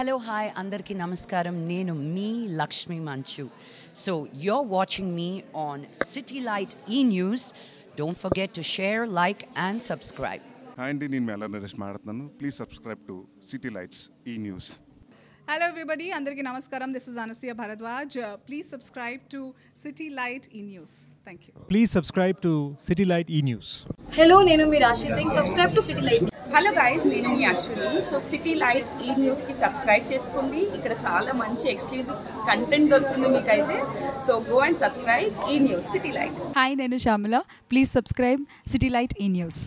Hello hi అందరికీ నమస్కారం నేను మీ Lakshmi Manchu so you're watching me on City Light E News don't forget to share like and subscribe hi అండి నేను మెల్ల నరేష్ మాట్లాడుతున్నాను please subscribe to City Lights E News hello everybody అందరికీ నమస్కారం this is Anasuya Bharadwaj please subscribe to City Light E News thank you Please subscribe to City Light E News. Hello నేను మీ Rashi Singh subscribe to City Light hello guys నేను మీ Ashwini so City Light E News కి subscribe చేసుకోండి ఇక్కడ చాలా మంచి exclusive content దొరుకుతుంది మీకైతే so go and subscribe E News City Light hi నేను Shyamala please subscribe City Light E news